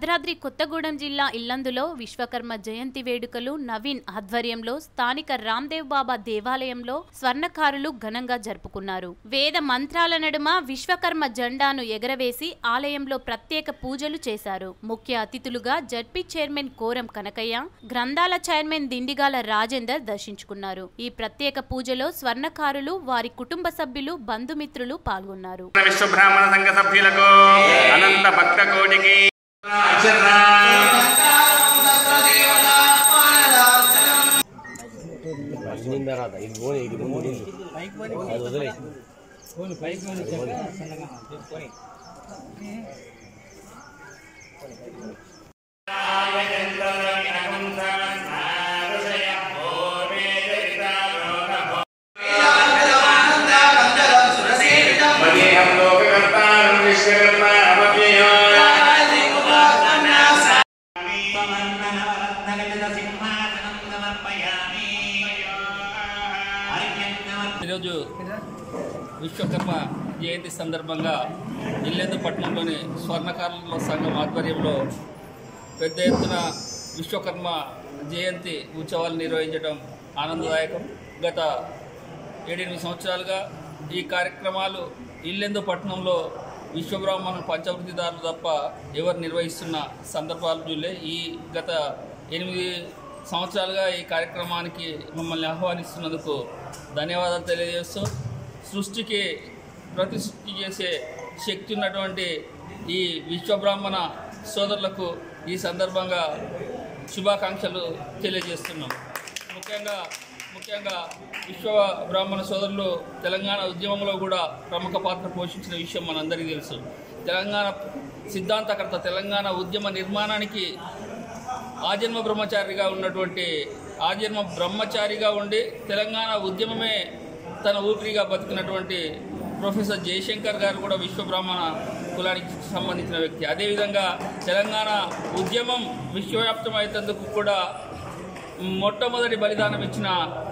భద్రాద్రి కొత్తగూడెం జిల్లా ఇల్లందులో విశ్వకర్మ జయంతి వేడుకలు నవీన్ ఆధ్వర్యంలో స్థానిక రామ్దేవ్ బాబా దేవాలయంలో స్వర్ణకారులు ఘనంగా జరుపుకున్నారు వేద మంత్రాల నడుమ విశ్వకర్మ జెండాను ఎగరవేసి ఆలయంలో ప్రత్యేక పూజలు చేశారు ముఖ్య అతిథులుగా జడ్పీ చైర్మన్ కోరం కనకయ్య గ్రంథాల చైర్మన్ దిండిగాల రాజేందర్ దర్శించుకున్నారు ఈ ప్రత్యేక పూజలో స్వర్ణకారులు వారి కుటుంబ సభ్యులు బంధుమిత్రులు పాల్గొన్నారు విశ్వబ్రాహ్మణ సంఘ సభ్యులకు అనంత భక్త కోటికి నింద రాదా ఇది పోనీ ఇది ముందు నిండు. అది వదిలే మదేహం లోకకర్తారం విశ్వకర్మ అవవ్యయో ఈరోజు విశ్వకర్మ జయంతి సందర్భంగా ఇల్లెందు పట్టణంలోని స్వర్ణకారుల సంఘం ఆధ్వర్యంలో పెద్ద ఎత్తున విశ్వకర్మ జయంతి ఉత్సవాలు నిర్వహించడం ఆనందదాయకం గత ఏడెనిమిది సంవత్సరాలుగా ఈ కార్యక్రమాలు ఇల్లెందు పట్టణంలో విశ్వబ్రాహ్మణ పంచవృత్తిదారులు తప్ప ఎవరు నిర్వహిస్తున్న సందర్భాలు చూలే ఈ గత ఎనిమిది సంవత్సరాలుగా ఈ కార్యక్రమానికి మమ్మల్ని ఆహ్వానిస్తున్నందుకు ధన్యవాదాలు తెలియజేస్తూ సృష్టికి ప్రతిష్ఠి చేసే శక్తి ఉన్నటువంటి ఈ విశ్వబ్రాహ్మణ సోదరులకు ఈ సందర్భంగా శుభాకాంక్షలు తెలియజేస్తున్నాం ముఖ్యంగా ముఖ్యంగా విశ్వ బ్రాహ్మణ సోదరులు తెలంగాణ ఉద్యమంలో కూడా ప్రముఖ పాత్ర పోషించిన విషయం మనందరికీ తెలుసు తెలంగాణ సిద్ధాంతకర్త తెలంగాణ ఉద్యమ నిర్మాణానికి ఆజన్మ బ్రహ్మచారిగా ఉన్నటువంటి ఆజన్మ బ్రహ్మచారిగా ఉండి తెలంగాణ ఉద్యమమే తన ఊపిరిగా బతికినటువంటి ప్రొఫెసర్ జయశంకర్ గారు కూడా విశ్వ బ్రాహ్మణ కులానికి సంబంధించిన వ్యక్తి అదేవిధంగా తెలంగాణ ఉద్యమం విశ్వవ్యాప్తం అయ్యేందుకు కూడా మొట్టమొదటి బలిదానం ఇచ్చిన